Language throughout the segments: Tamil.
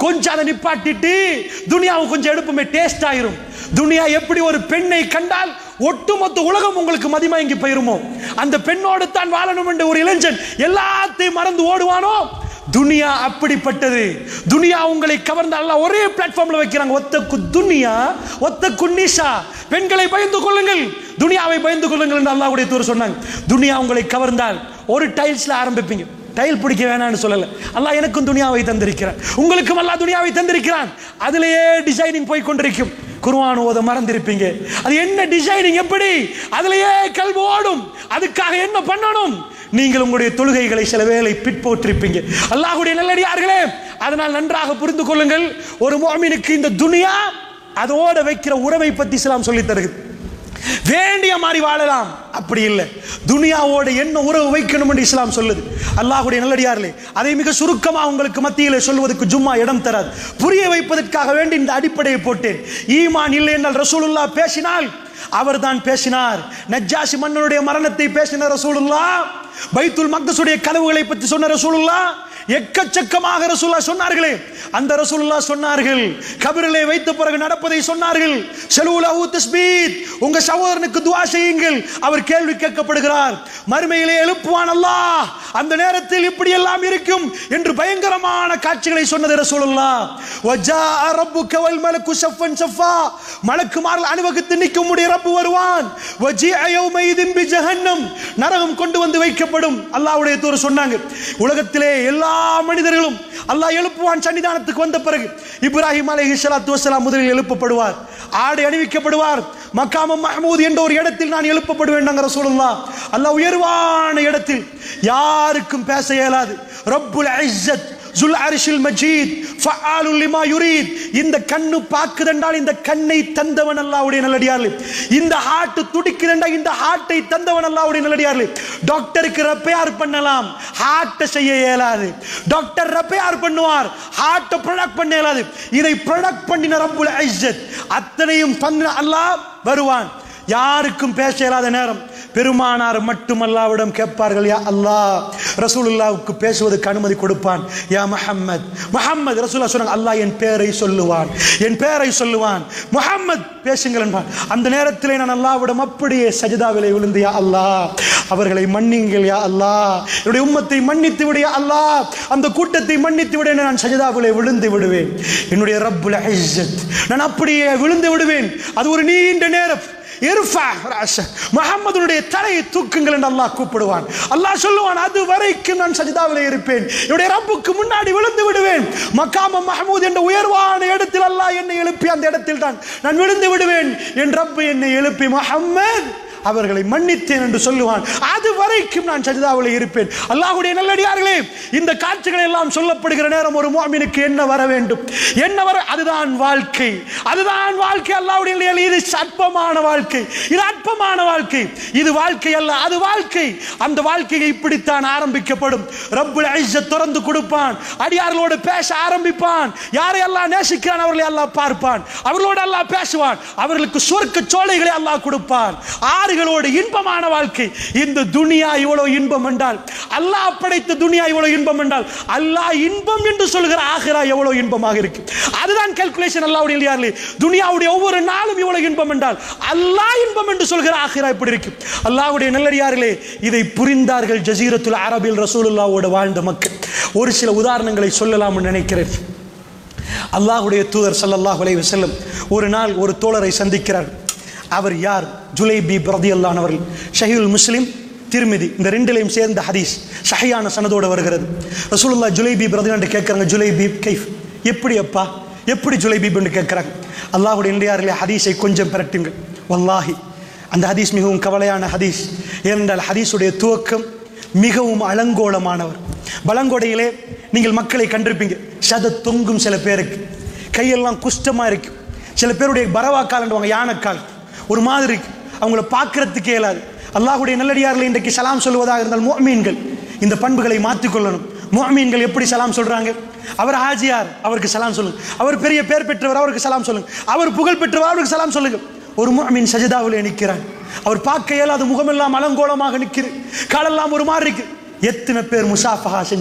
கொஞ்சம் அதை நிப்பாட்டிட்டு துனியாவை கொஞ்சம் எடுப்புமே டேஸ்ட் ஆயிரும் துனியா எப்படி ஒரு பெண்ணை கண்டால் ஒட்டுமொத்த உலகம் உங்களுக்கு மதிமயங்கி போயிருமோ அந்த பெண்ணோடு தான் வாழணும் என்ற ஒரு இளைஞன் எல்லாத்தையும் மறந்து ஓடுவானோ துனியா அப்படிப்பட்டது துனியா உங்களை கவர்ந்த அல்லாஹ் ஒரே பிளாட்ஃபார்ம்ல வைக்கிறாங்க ஒத்தக்கு துனியா ஒத்தக்கு நிஷா பெண்களை பயந்து கொள்ளுங்கள் துனியாவை பயந்து கொள்ளுங்கள் என்று அல்லாஹ்வுடைய தூர் சொன்னாங்க துனியா உங்களை கவர்ந்தால் ஒரு டைல்ஸ்ல ஆரம்பிப்பீங்க டைல் பிடிக்க வேணாம்னு சொல்லல அல்லாஹ் எனக்கும் துனியாவை தந்திருக்கிறான் உங்களுக்கும் அல்லாஹ் துனியாவை தந்திருக்கிறான் அதிலேயே டிசைனிங் போய் கொண்டிருக்கும் குர்ஆன் ஓத மறந்திருப்பீங்க அது என்ன டிசைனிங் எப்படி அதிலேயே கல்வி ஓடும் அதுக்காக என்ன பண்ணணும் நீங்கள் உங்களுடைய தொழுகைகளை சில வேளை பிற்போற்றிருப்பீங்க அல்லாஹ்வுடைய நல்லடியார்களே அதனால் நன்றாக புரிந்து கொள்ளுங்கள் ஒரு மோமினுக்கு இந்த துனியா அதோட வைக்கிற உறவை பத்தி இஸ்லாம் சொல்லித் தருகிறது வேண்டிய மாதிரி வாழலாம் அப்படி இல்லை துனியாவோட என்ன உறவு வைக்கணும் என்று இஸ்லாம் சொல்லுது அல்லாஹ்வுடைய நல்லடியார்களே அதை மிக சுருக்கமாக உங்களுக்கு மத்தியில் சொல்வதற்கு ஜும்மா இடம் தராது புரிய வைப்பதற்காக வேண்டி இந்த அடிப்படையை போட்டேன் ஈமான் இல்லை என்றால் ரசூலுல்லா பேசினால் அவர்தான் பேசினார் நஜ்ஜாசி மன்னனுடைய மரணத்தை பேசின ரசூலுல்லா பைத்துல் மக்தசுடைய கதவுகளை பற்றி சொன்ன ரசூலுல்லா எக்கச்சக்கமாக ரசூல்லா சொன்னார்களே அந்த ரசூலுல்லா சொன்னார்கள் கபிரிலே வைத்த பிறகு நடப்பதை சொன்னார்கள் செலவுலஹு தஸ்பீத் உங்க சகோதரனுக்கு துஆ செய்யுங்கள் அவர் கேள்வி கேட்கப்படுகிறார் மறுமையிலே எழுப்புவான் அல்லாஹ் அந்த நேரத்தில் இப்படி எல்லாம் இருக்கும் என்று பயங்கரமான காட்சிகளை சொன்னது ரசூலுல்லா வஜாஅ ரப்புக வல் மலக்கு ஸஃபன் ஸஃபா மலக்குமார்கள் அணிவகுத்து நிற்கும் உடைய ரப்பு வருவான் வஜீஅ யௌமைதின் பி ஜஹன்னம் நரகம் கொண்டு வந்து வைக்கப்படும் அல்லாஹ்வுடைய தூர் சொன்னாங்க உலகத்திலே எல்லா மனிதர்களும் அல்லாஹ் எழுப்புவான் சன்னிதானத்துக்கு வந்த பிறகு இப்ராஹிம் அலைஹி ஸலாத்து வஸலாம் முதலில் எழுப்பப்படுவார் ஆடை அணிவிக்கப்படுவார் மக்காமம் மஹமூத் என்ற ஒரு இடத்தில் நான் எழுப்பப்படுவேன் நாங்கள் ரசூலுல்லாஹ் அல்லாஹ் உயர்வான இடத்தில் யாருக்கும் பேச இயலாது ரப்புல் இஸ்ஸத் ஜுல் அரிஷில் மஜீத் ஃபஆலுல் லிமா யுரீத் இந்த கண்ணு பாக்குதென்றால் இந்த கண்ணை தந்தவன் அல்லாஹ்வுடைய நல்லடியார்களே இந்த ஹார்ட் துடிக்குதென்றா இந்த ஹார்ட்டை தந்தவன் அல்லாஹ்வுடைய நல்லடியார்களே டாக்டருக்கு ரெப்பேர் பண்ணலாம் ஹார்ட்டை செய்ய இயலாது டாக்டர் ரெப்பேர் பண்ணுவார் ஹார்ட்டை ப்ரொடக்ட் பண்ண இயலாது இதை ப்ரொடக்ட் பண்ணின ரப்புல் இஸ்ஸத் அத்தனையும் தந்த அல்லாஹ் வருவான் யாருக்கும் பேச இயலாத நேரம் பெருமானார் மட்டும் அல்லாவிடம் கேட்பார்கள் யா அல்லாஹ் ரசூலுல்லாவுக்கு பேசுவதற்கு அனுமதி கொடுப்பான் யா முஹம்மத் முஹம்மத் ரசூல்லா சொன்னாங்க அல்லாஹ் என் பேரை சொல்லுவான் என் பேரை சொல்லுவான் முஹம்மத் பேசுங்கள் என்பான் அந்த நேரத்திலே நான் அல்லாவிடம் அப்படியே சஜிதாவிலே விழுந்து யா அல்லாஹ் அவர்களை மன்னிங்கள் யா அல்லாஹ் என்னுடைய உம்மத்தை மன்னித்து விடு யா அல்லாஹ் அந்த கூட்டத்தை மன்னித்து விடு என நான் சஜிதாவிலே விழுந்து விடுவேன் என்னுடைய ரப்புல் இஸ்ஸத் நான் அப்படியே விழுந்து விடுவேன் அது ஒரு நீண்ட நேரம் இர்ஃபா ராஷ. முஹம்மதுடைய தலையை தூக்குங்கள் என்று அல்லாஹ் கூப்பிடுவான் அல்லாஹ் சொல்லுவான் அது வரைக்கும் நான் சஜிதாவிலே இருப்பேன் என்னுடைய ரப்புக்கு முன்னாடி விழுந்து விடுவேன் மக்காம மஹமூத் என்ற உயர்வான இடத்தில் அல்லாஹ் என்னை எழுப்பி அந்த இடத்தில் தான் நான் விழுந்து விடுவேன் என் ரப்பு என்னை எழுப்பி முஹம்மத் அவர்களை மன்னித்தேன் என்று சொல்லுவான் அது வரைக்கும் நான் சஜிதாவில் இருப்பேன் அல்லாஹ்வுடைய நல்லடியார்களே இந்த காட்சிகள் எல்லாம் சொல்லப்படுகிற நேரம் ஒரு முஅமினுக்கு என்ன வர வேண்டும் என்ன வர அதுதான் வாழ்க்கை அதுதான் வாழ்க்கை அல்லாஹ்வுடைய நல்லடியார்களே, இது அற்பமான வாழ்க்கை இது அற்பமான வாழ்க்கை இது வாழ்க்கை அல்ல அது வாழ்க்கை அந்த வாழ்க்கையை இப்படித்தான் ஆரம்பிக்கப்படும் ரப்புல் இஸ்ஸத் திறந்து கொடுப்பான் அடியார்களோடு பேச ஆரம்பிப்பான் யாரை அல்லாஹ் நேசிக்கிறான் அவர்களை அல்லாஹ் பார்ப்பான் அவர்களோடு அல்லாஹ் பேசுவான் அவர்களுக்கு சொர்க்க சோலைகளை அல்லாஹ் கொடுப்பான் ஆறுகளோடு இன்பமான வாழ்க்கை இந்த துனியா இவ்வளவு இன்பம் என்றால் அல்லாஹ் படைத்த துனியா இவ்வளவு இன்பம் என்றால் அல்லாஹ் இன்பம் என்று சொல்கிற ஆகிரா எவ்வளவு இன்பமாக இருக்கு அதுதான் கால்குலேஷன் அல்லாஹ்வுடைய இல்லையார்களே துனியாவுடைய ஒவ்வொரு நாளும் இவ்வளவு இன்பம் என்றால் அல்லாஹ் இன்பம் என்று சொல்கிற ஆகிரா இப்படி இருக்கு அல்லாஹ்வுடைய நல்லடியார்களே இதை புரிந்தார்கள் ஜசீரத்துல் அரபில் ரசூலுல்லாவோடு வாழ்ந்த மக்கள் ஒரு சில உதாரணங்களை சொல்லலாம்னு நினைக்கிறேன் அல்லாஹ்வுடைய தூதர் ஸல்லல்லாஹு அலைஹி வஸல்லம் ஒரு நாள் ஒரு தோழரை சந்திக்கிறார் அவர் யார் ஜுலைபி பிரதியல்லான் அவர்கள் ஷஹீல் முஸ்லிம் திருமிதி இந்த ரெண்டிலையும் சேர்ந்த ஹதீஸ் ஷஹியான சனதோடு வருகிறது ரசூலுல்லா ஜுலைபி பிரதியான் கேட்குறாங்க ஜுலைபி கைஃப் எப்படி அப்பா எப்படி ஜுலைபீப்னு கேட்குறாங்க அல்லாஹுடைய இந்தியாரிலே ஹதீஸை கொஞ்சம் பிரட்டுங்கள் வல்லாஹி அந்த ஹதீஸ் மிகவும் கவலையான ஹதீஸ் ஏனென்றால் ஹதீஸுடைய துவக்கம் மிகவும் அலங்கோலமானவர் பலங்கொடையிலே நீங்கள் மக்களை கண்டிருப்பீங்க சத தொங்கும் சில பேருக்கு கையெல்லாம் குஷ்டமாக இருக்கும் சில பேருடைய பரவாக்கால்ன்றவாங்க யானைக்கால் ஒரு மாதிரி இருக்கு அவங்கள பார்க்கறதுக்கே இயலாது அல்லாஹ்வுடைய நல்லடியார்கள் இன்றைக்கு சலாம் சொல்வதாக இருந்தால் முஅமீன்கள் இந்த பண்புகளை மாற்றிக்கொள்ளணும் முஅமீன்கள் எப்படி சலாம் சொல்றாங்க அவர் ஹாஜியார் அவருக்கு சலாம் சொல்லுங்க அவர் பெரிய பேர் பெற்றவர் அவருக்கு சலாம் சொல்லுங்க அவர் புகழ் பெற்றவர் அவருக்கு சலாம் சொல்லுங்க ஒரு முஅமீன் சஜிதாவில் நிற்கிறான் அவர் பார்க்க இயலாத முகமெல்லாம் அலங்கோலமாக நிற்கிறது காலெல்லாம் ஒரு மாதிரி இருக்கு எத்தனை பேர் முசாஃபஹா செஞ்சீங்க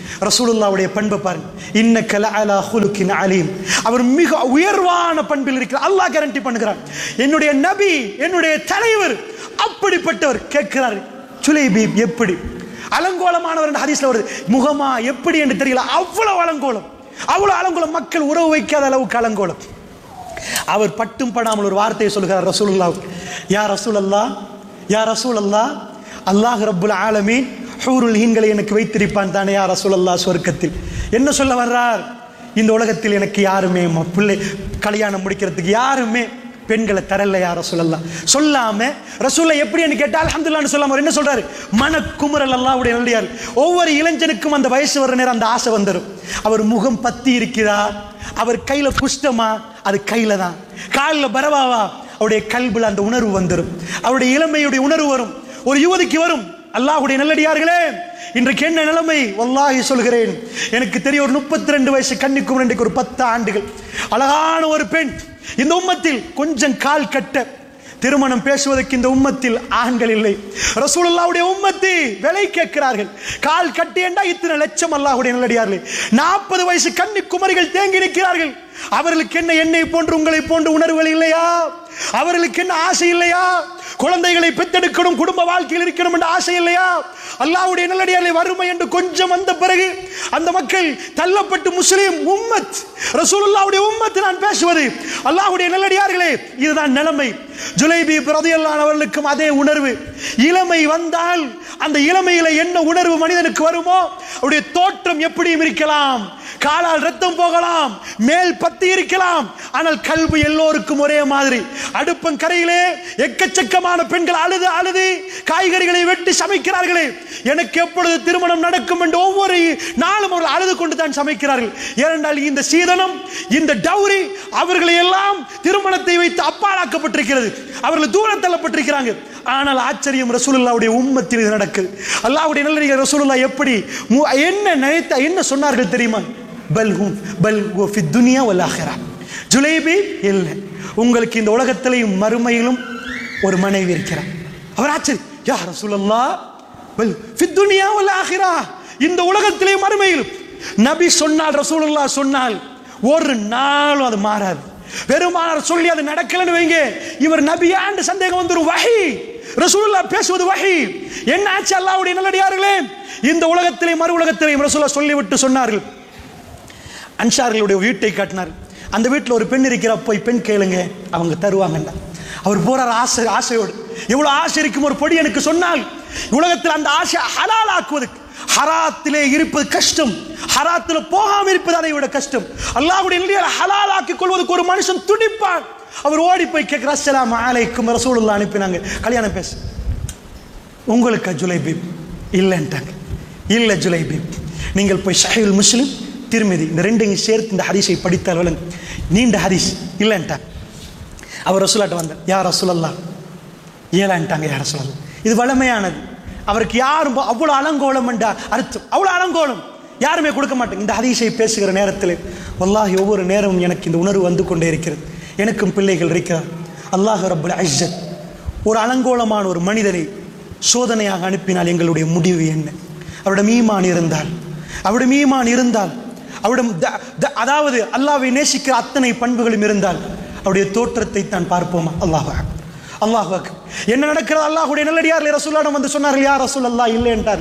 ரசூலுல்லாவுடைய பண்பை பாருங்க இன்னக்க லஅலா ஹுலுக்கின் அலீம் அவர் மிக உயர்வான பண்பில் இருக்கிறார் அல்லாஹ் கேரண்டி பண்ணுகிறார் என்னுடைய நபி என்னுடைய தலைவர் அப்படிப்பட்டவர் கேட்கிறார் சுலைபி எப்படி அலங்கோலமானவர் என்ற ஹதீஸ்ல வருது முகமா எப்படி என்று தெரியல அவ்வளவு அலங்கோலம் அவ்வளவு அலங்கோலம் மக்கள் உறவு வைக்காத அளவுக்கு அலங்கோலம் அவர் பட்டும் படாமல் ஒரு வார்த்தையை சொல்கிறார் ரசூலுல்லா யா ரசூலல்லா யா ரசூலல்லா அல்லாஹ் ரப்புல் ஆலமீன் ஹூருல் ஹீன்களை எனக்கு வைத்திருப்பான் தானே யா ரசூலல்லா சொர்க்கத்தில் என்ன சொல்ல வர்றார் இந்த உலகத்தில் எனக்கு யாருமே ம- பிள்ளை கல்யாணம் முடிக்கிறதுக்கு யாருமே பெண்களை தரல யார சொல்லலாம் சொல்லாம ரசூல்ல எப்படின்னு கேட்டா அல்ஹம்துலில்லாஹ்னு சொல்லாம அவர் என்ன சொல்றாரு மனக்குமுறல் அல்லாஹ்வுடைய நல்லடியார் ஒவ்வொரு இளைஞனுக்கும் அந்த வயசு வர நேரம் அந்த ஆசை வந்துடும் அவர் முகம் பத்தி இருக்கிறா அவர் கையில குஷ்டமா அது கையில தான் காலில் பரவாவா அவருடைய கல்புல அந்த உணர்வு வந்துடும் அவருடைய இளமையுடைய உணர்வு வரும் ஒரு யுவதிக்கு வரும் அல்லாஹ்வுடைய நல்லடியார்களே இன்றைக்கு என்ன நிலைமை வல்லாஹி சொல்கிறேன் எனக்கு தெரியும் ஒரு முப்பத்தி ரெண்டு வயசு கன்னிக்கும் இன்றைக்கு ஒரு பத்து ஆண்டுகள் அழகான ஒரு பெண் இந்த உம்மத்தில் கொஞ்சம் கால் கட்ட திருமணம் பேசுவதற்கு இந்த உம்மத்தில் ஆண்கள் இல்லை ரசூலுல்லாவுடைய உம்மத்தி விலை கேட்கிறார்கள் கால் கட்டியண்டா இத்தனை லட்சம் அல்லாஹ்வுடைய நல்லடியார்களே நாற்பது வயசு கன்னி குமரிகள் தேங்கி நிற்கிறார்கள் அவர்களுக்கு என்ன என்னை போன்று உங்களை போன்று உணர்வுகள் இல்லையா அவர்களுக்கு என்ன ஆசை இல்லையா குழந்தைகளை பெத்தெடுக்கணும் குடும்ப வாழ்க்கையில் இருக்கணும் என்ற ஆசை இல்லையா அல்லாஹ்வுடைய நல்லடியார்களை வறுமை என்று கொஞ்சம் வந்த பிறகு அந்த மக்கள் தள்ளப்பட்டு முஸ்லீம் உம்மத் ரசூலுல்லாவுடைய உம்மத் நான் பேசுவது அல்லாஹ்வுடைய நல்லடியார்களே இதுதான் நிலைமை ஜுலைபி பிரதியல்லான் அவர்களுக்கும் அதே உணர்வு இளமை வந்தால் அந்த இளமையில என்ன உணர்வு மனிதனுக்கு வருமோ அவருடைய தோற்றம் எப்படியும் இருக்கலாம் காலால் ரத்தம் போகலாம் மேல் பத்தி இருக்கலாம் ஆனால் கல்வி எல்லோருக்கும் ஒரே மாதிரி அடுப்பங்கரையிலே எக்கச்சக்கமான பெண்கள் அழுது அழுது காய்கறிகளை வெட்டி சமைக்கிறார்களே எனக்கு எப்பொழுது திருமணம் நடக்கும் என்று ஒவ்வொரு நாளும் அவர்கள் அழுது கொண்டு தான் சமைக்கிறார்கள் ஏனென்றால் இந்த சீதனம் இந்த டௌரி அவர்களை எல்லாம் திருமணத்தை வைத்து அப்பாலாக்கப்பட்டிருக்கிறது அவர்கள் தூரம் தள்ளப்பட்டிருக்கிறாங்க ஆனால் ஆச்சரியம் ரசூலுல்லாவுடைய உம்மத்தில் இது நடக்குது அல்லாஹ்வுடைய நல்லடிகள் ரசூலுல்லா எப்படி மு- என்ன நினைத்த என்ன சொன்னார்கள் தெரியுமா பல் ஹும் பல் ஹுவ ஃபித் துனியா வல் ஆஹிரா ஜுலைபி இல்லை உங்களுக்கு இந்த உலகத்திலையும் மறுமையிலும் ஒரு மனைவி இருக்கிறார் அவர் ஆச்சரி யா ரசூலுல்லா பல் ஃபித் துனியா வல் ஆஹிரா இந்த உலகத்திலேயும் மறுமையிலும் நபி சொன்னால் ரசூலுல்லா சொன்னால் ஒரு நாளும் அது மாறாது பெருமானார் சொல்லி அது நடக்கலன்னு வைங்க இவர் நபியாண்டு சந்தேகம் வந்துரும் வஹி ரசூலுல்லா பேசுவது வஹி என்ன ஆச்சு அல்லாஹ்வுடைய நல்லடியார்களே இந்த உலகத்திலே மறு உலகத்திலேயும் ரசூலுல்லா சொல்லிவிட்டு சொன்னார்கள் அன்சார்களுடைய வீட்டை காட்டினார் அந்த வீட்டில் ஒரு பெண் இருக்கிற போய் பெண் கேளுங்க அவங்க தருவாங்கல்ல அவர் போறார் ஆசை ஆசையோடு எவ்வளவு ஆசை இருக்கும் ஒரு பொடி எனக்கு சொன்னால் உலகத்தில் அந்த ஆசை ஹலால் ஆக்குவதற்கு ஹராத்திலே இருப்பது கஷ்டம் ஹராத்தில் போகாம இருப்பது அதை விட கஷ்டம் அல்லாஹ்வுடைய நிலையை ஹலால் ஆக்கிக் கொள்வதற்கு ஒரு மனுஷன் துடிப்பான் அவர் ஓடி போய் கேட்கிறார் அஸ்ஸலாமு அலைக்கும் ரசூலுல்லாஹ் அனுப்பினாங்க கல்யாணம் பேச உங்களுக்கு ஜுலைபீப் இல்லைன்ட்டாங்க இல்லை ஜுலைபீப் நீங்கள் போய் ஷஹீல் முஸ்லிம் திருமதி இந்த ரெண்டையும் சேர்த்து இந்த ஹதீஸை படித்தால் விளங்கு நீண்ட ஹதீஸ் இல்லைன்ட்டாங்க அவர் ரசூலாட்ட வந்தார் யார் ரசூலல்லா ஏழான்ட்டாங்க யார் ரசூலல்லா இது வளமையானது அவருக்கு யாரும் ப- அவ்வளோ அலங்கோலம் என்ற அர்த்தம் அவ்வளோ அலங்கோலம் யாருமே கொடுக்க மாட்டாங்க இந்த ஹதீஸை பேசுகிற நேரத்தில் வல்லாஹி ஒவ்வொரு நேரமும் எனக்கு இந்த உணர்வு வந்து கொண்டே இருக்கிறது எனக்கும் பிள்ளைகள் இருக்கிறார் அல்லாஹ் ரப்புல் அஜ்ஜத் ஒரு அலங்கோலமான ஒரு மனிதனை சோதனையாக அனுப்பினால் எங்களுடைய முடிவு என்ன அவரிடம் ஈமான் இருந்தால் அவரிடம் ஈமான் இருந்தால் அவரிடம் த- த- அதாவது அல்லாஹ்வை நேசிக்கிற அத்தனை பண்புகளும் இருந்தால் அவருடைய தோற்றத்தை தான் பார்ப்போமா அல்லாஹ் அல்லாஹ் என்ன நடக்கிறது அல்லாஹ்வுடைய நல்லடியார் ரசூல்லாடம் வந்து சொன்னார்கள் யார் ரசூல் அல்லாஹ் இல்லை என்றார்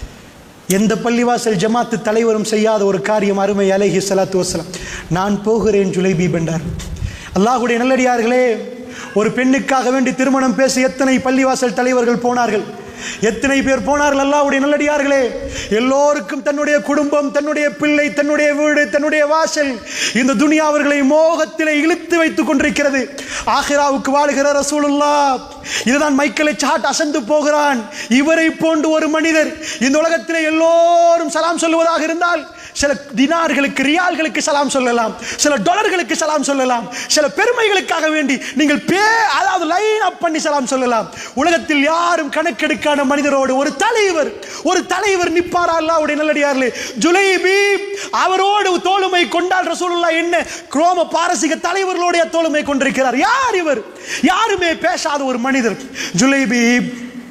எந்த பள்ளிவாசல் ஜமாத்து தலைவரும் செய்யாத ஒரு காரியம் அருமை அலைஹி ஸலாத்து வஸலாம் நான் போகிறேன் ஜுலைபீப் என்றார் அல்லாஹ்வுடைய நல்லடியார்களே ஒரு பெண்ணுக்காக வேண்டி திருமணம் பேச எத்தனை பள்ளிவாசல் தலைவர்கள் போனார்கள் எத்தனை பேர் போனார்கள் அல்லாஹ்வுடைய நல்லடியார்களே எல்லோருக்கும் தன்னுடைய குடும்பம் தன்னுடைய பிள்ளை தன்னுடைய வீடு தன்னுடைய வாசல் இந்த துனியா அவர்களை மோகத்திலே இழுத்து வைத்துக் கொண்டிருக்கிறது ஆஹிராவுக்கு வாழுகிற ரசூலுல்லா இதுதான் மைக்கேலை சாட் அசந்து போகிறான் இவரை போன்று ஒரு மனிதர் இந்த உலகத்திலே எல்லோரும் சலாம் சொல்லுவதாக இருந்தால் சில தினார்களுக்கு ரியால்களுக்கு சலாம் சொல்லலாம் சில டாலர்களுக்கு சலாம் சொல்லலாம் சில பெருமைகளுக்காக வேண்டி நீங்கள் பே அதாவது லைன் அப் பண்ணி சலாம் சொல்லலாம் உலகத்தில் யாரும் கணக்கெடுக்கான மனிதரோடு ஒரு தலைவர் ஒரு தலைவர் நிப்பாரா அல்லாவுடைய நல்லடியார்களே ஜுலைபி அவரோடு தோளுமை கொண்டால் ரசூலுல்லாஹ் என்ன குரோம பாரசீக தலைவர்களுடைய தோளுமை கொண்டிருக்கிறார் யார் இவர் யாருமே பேசாத ஒரு மனிதர் ஜுலைபி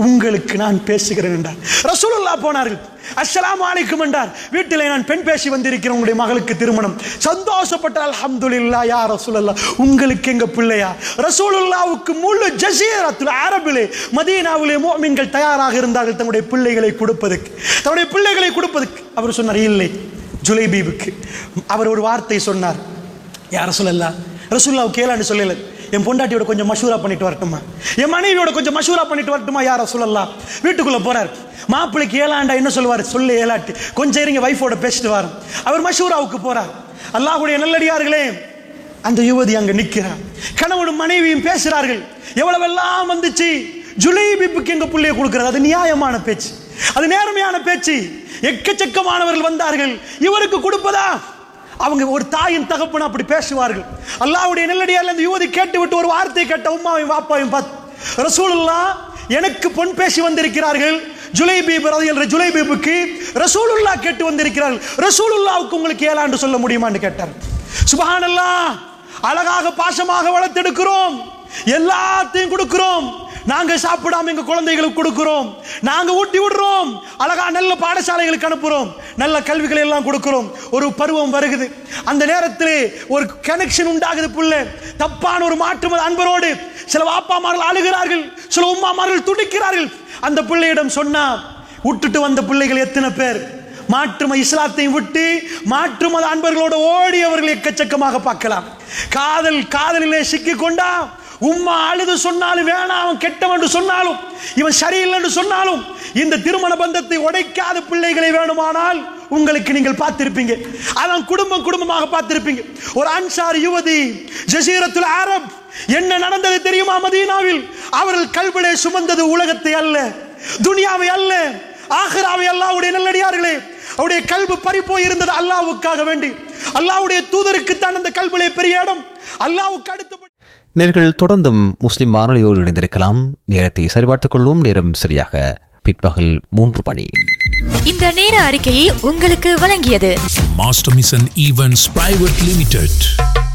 உங்களுக்கு நான் பேசுகிறேன் என்றார் ரசூலுல்லா போனார்கள் அஸ்ஸலாமு அலைக்கும் என்றார் வீட்டிலே நான் பெண் பேசி வந்திருக்கிறேன் உங்களுடைய மகளுக்கு திருமணம் சந்தோஷப்பட்ட அல்ஹம்துலில்லாஹ் யா ரசூலுல்லாஹ் உங்களுக்கு எங்க பிள்ளையா ரசூலுல்லாவுக்கு முழு ஜசீரத்துல் அரபிலே மதீனாவிலே முஃமின்கள் தயாராக இருந்தார்கள் தங்களுடைய பிள்ளைகளை கொடுப்பதற்கு தன்னுடைய பிள்ளைகளை கொடுப்பதற்கு அவர் சொன்னார் இல்லை ஜுலைபீபுக்கு அவர் ஒரு வார்த்தை சொன்னார் யார் ரசூலல்லா ரசூல்லாவுக்கு கேளான்னு சொல்லல என் பொண்டாட்டியோட கொஞ்சம் மஷூரா பண்ணிட்டு வரட்டுமா என் மனைவியோட கொஞ்சம் மஷூரா பண்ணிட்டு வரட்டுமா யார் ரசூலல்லா வீட்டுக்குள்ள போறார் மாப்பிள்ளைக்கு ஏழாண்டா என்ன சொல்லுவார் சொல்லு ஏலாட்டு கொஞ்சம் இருங்க வைஃபோட பேசிட்டு வாரம் அவர் மஷூராவுக்கு போறார் அல்லாஹ்வுடைய நல்லடியார்களே அந்த யுவதி அங்க நிக்கிறார் கணவனும் மனைவியும் பேசுறார்கள் எவ்வளவெல்லாம் வந்துச்சு ஜுலைபிப்புக்கு எங்க புள்ளைய கொடுக்கிறது அது நியாயமான பேச்சு அது நேர்மையான பேச்சு எக்கச்சக்கமானவர்கள் வந்தார்கள் இவருக்கு கொடுப்பதா அவங்க ஒரு தாயின் தகப்பன் அப்படி பேசுவார்கள் அல்லாஹ்வுடைய நெல்லடியால் அந்த யுவதி கேட்டு விட்டு ஒரு வார்த்தை கேட்ட உம்மாவையும் வாப்பாவையும் பார்த்து ரசூலுல்லா எனக்கு பொன் பேசி வந்திருக்கிறார்கள் ஜுலைபீப் என்ற ஜுலைபீபுக்கு ரசூலுல்லா கேட்டு வந்திருக்கிறார்கள் ரசூலுல்லாவுக்கு உங்களுக்கு ஏழாண்டு சொல்ல முடியுமான்னு கேட்டார் சுபஹானல்லாஹ் அழகாக பாசமாக வளர்த்தெடுக்கிறோம் எல்லாத்தையும் கொடுக்கிறோம் நாங்க சாப்பிடாம எங்க குழந்தைகளுக்கு கொடுக்கிறோம் நாங்க ஊட்டி விடுறோம் அழகா நல்ல பாடசாலைகளுக்கு அனுப்புறோம் நல்ல கல்விகளை எல்லாம் கொடுக்கிறோம் ஒரு பருவம் வருகுது அந்த நேரத்தில் ஒரு கனெக்ஷன் உண்டாகுது புள்ள தப்பான ஒரு மாற்று அன்பரோடு சில வாப்பாமார்கள் அழுகிறார்கள் சில உம்மாமார்கள் துடிக்கிறார்கள் அந்த பிள்ளையிடம் சொன்னா விட்டுட்டு வந்த பிள்ளைகள் எத்தனை பேர் மாற்றும இஸ்லாத்தை விட்டு மாற்று மத அன்பர்களோடு ஓடியவர்கள் எக்கச்சக்கமாக பார்க்கலாம் காதல் காதலிலே சிக்கி கொண்டா உம்மா அழுது சொன்னாலும் வேணாம் அவன் கெட்டவன் என்று சொன்னாலும் இவன் சரியில்லை என்று சொன்னாலும் இந்த திருமண பந்தத்தை உடைக்காத பிள்ளைகளை வேணுமானால் உங்களுக்கு நீங்கள் பார்த்திருப்பீங்க அதான் குடும்பம் குடும்பமாக பார்த்திருப்பீங்க ஒரு அன்சார் யுவதி ஜசீரத்துல் அரப் என்ன நடந்தது தெரியுமா மதீனாவில் அவர்கள் கல்விலே சுமந்தது உலகத்தை அல்ல துனியாவை அல்ல ஆஹிராவை அல்லாவுடைய நல்லடியார்களே அவருடைய கல்வி பறிப்போய் இருந்தது அல்லாவுக்காக வேண்டி அல்லாவுடைய தூதருக்கு தான் அந்த கல்விலே பெரிய இடம் அல்லாவுக்கு அடுத்து நேர்கள் தொடர்ந்தும் முஸ்லிம் வானொலியோடு இணைந்திருக்கலாம் நேரத்தை சரிபார்த்துக் கொள்வோம் நேரம் சரியாக பிற்பகல் மூன்று மணி இந்த நேர அறிக்கையை உங்களுக்கு வழங்கியது Master Mission Events Private Limited.